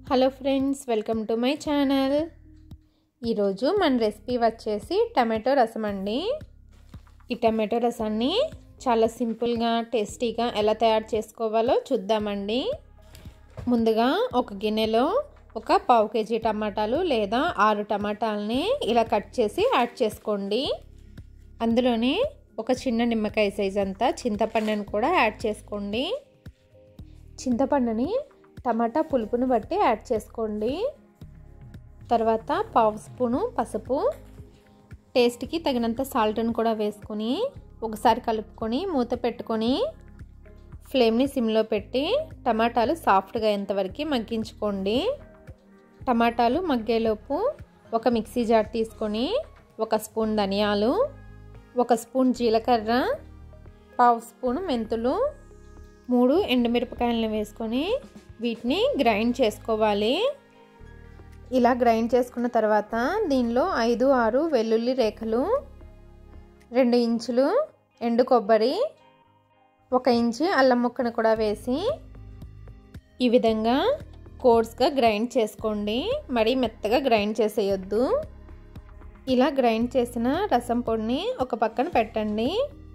hello friends welcome to my channel ఈరోజు మన recipe వచ్చేసి టమాటో రసం అండి ఈ టమాటో రసాన్ని చాలా సింపుల్గా టేస్టీగా ఎలా తయారు చేసుకోవాలో చూద్దామండి ముందుగా ఒక గిన్నెలో ఒక పావు కేజీ టమాటాలు లేదా ఆరు టమాటాలని ఇలా కట్ చేసి యాడ్ చేసుకోండి అందులోనే ఒక చిన్న నిమ్మకాయ సైజ్ అంతా చింతపండుని కూడా యాడ్ చేసుకోండి చింతపండుని టమాటా పులుపుని బట్టి యాడ్ చేసుకోండి తర్వాత పావు స్పూను పసుపు టేస్ట్కి తగినంత సాల్ట్ని కూడా వేసుకొని ఒకసారి కలుపుకొని మూత పెట్టుకొని ఫ్లేమ్ని సిమ్లో పెట్టి టమాటాలు సాఫ్ట్గా అయ్యేంతవరకు మగ్గించుకోండి టమాటాలు మగ్గేలోపు ఒక మిక్సీ జార్ తీసుకొని ఒక స్పూన్ ధనియాలు ఒక స్పూన్ జీలకర్ర పావు స్పూన్ మెంతులు మూడు ఎండుమిరపకాయలను వేసుకొని వీటిని గ్రైండ్ చేసుకోవాలి ఇలా గ్రైండ్ చేసుకున్న తర్వాత దీనిలో ఐదు ఆరు వెల్లుల్లి రేఖలు రెండు ఇంచులు ఎండు కొబ్బరి ఒక ఇంచు అల్లం ముక్కను కూడా వేసి ఈ విధంగా కోర్స్గా గ్రైండ్ చేసుకోండి మరీ మెత్తగా గ్రైండ్ చేసేయొద్దు ఇలా గ్రైండ్ చేసిన రసం పొడిని ఒక పక్కన పెట్టండి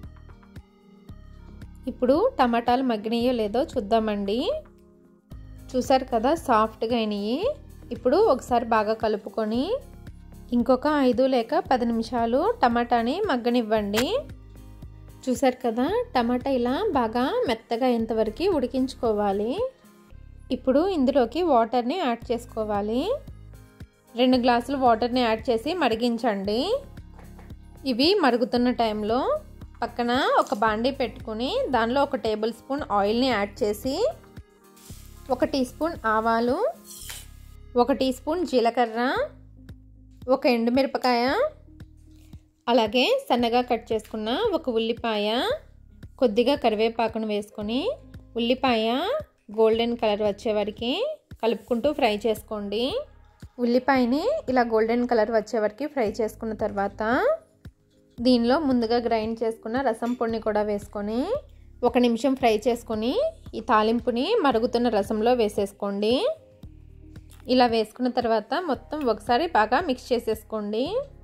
ఇప్పుడు టమాటాలు మగ్గినాయో లేదో చూద్దామండి చూసారు కదా సాఫ్ట్గా అయినాయి ఇప్పుడు ఒకసారి బాగా కలుపుకొని ఇంకొక ఐదు లేక పది నిమిషాలు టమాటాని మగ్గనివ్వండి చూసారు కదా టమాటా ఇలా బాగా మెత్తగా అయ్యేంతవరకు ఉడికించుకోవాలి ఇప్పుడు ఇందులోకి వాటర్ని యాడ్ చేసుకోవాలి రెండు గ్లాసులు వాటర్ని యాడ్ చేసి మరిగించండి ఇవి మరుగుతున్న టైంలో పక్కన ఒక బాండీ పెట్టుకుని దానిలో ఒక టేబుల్ స్పూన్ ఆయిల్ని యాడ్ చేసి ఒక టీ స్పూన్ ఆవాలు ఒక టీ స్పూన్ జీలకర్ర ఒక ఎండుమిరపకాయ అలాగే సన్నగా కట్ చేసుకున్న ఒక ఉల్లిపాయ కొద్దిగా కరివేపాకును వేసుకొని ఉల్లిపాయ గోల్డెన్ కలర్ వచ్చే వరకు కలుపుకుంటూ ఫ్రై చేసుకోండి ఉల్లిపాయని ఇలా గోల్డెన్ కలర్ వచ్చే వరకు ఫ్రై చేసుకున్న తర్వాత దీనిలో ముందుగా గ్రైండ్ చేసుకున్న రసం పొడిని కూడా వేసుకొని ఒక నిమిషం ఫ్రై చేసుకొని ఈ తాలింపుని మరుగుతున్న రసంలో వేసేసుకోండి ఇలా వేసుకున్న తర్వాత మొత్తం ఒకసారి బాగా మిక్స్ చేసేసుకోండి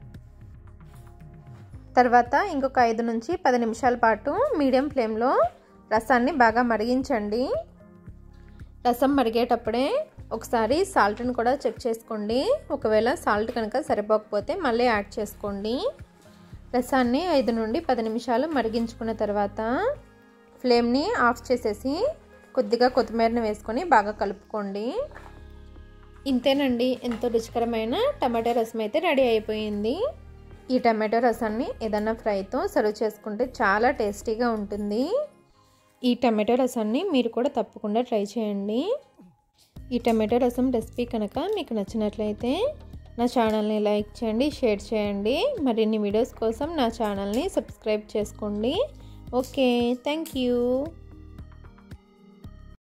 తర్వాత ఇంకొక ఐదు నుంచి పది నిమిషాల పాటు మీడియం ఫ్లేమ్లో రసాన్ని బాగా మరిగించండి రసం మరిగేటప్పుడే ఒకసారి సాల్ట్ని కూడా చెక్ చేసుకోండి ఒకవేళ సాల్ట్ కనుక సరిపోకపోతే మళ్ళీ యాడ్ చేసుకోండి రసాన్ని ఐదు నుండి పది నిమిషాలు మరిగించుకున్న తర్వాత ఫ్లేమ్ని ఆఫ్ చేసేసి కొద్దిగా కొత్తిమీరని వేసుకొని బాగా కలుపుకోండి ఇంతేనండి ఎంతో రుచికరమైన టమాటో రసం అయితే రెడీ అయిపోయింది ఈ టమాటో రసాన్ని ఏదన్నా ఫ్రైతో సర్వ్ చేసుకుంటే చాలా టేస్టీగా ఉంటుంది ఈ టమాటో రసాన్ని మీరు కూడా తప్పకుండా ట్రై చేయండి ఈ టమాటో రసం రెసిపీ కనుక మీకు నచ్చినట్లయితే నా ఛానల్ని లైక్ చేయండి షేర్ చేయండి మరిన్ని వీడియోస్ కోసం నా ఛానల్ని సబ్స్క్రైబ్ చేసుకోండి ఓకే థ్యాంక్ యూ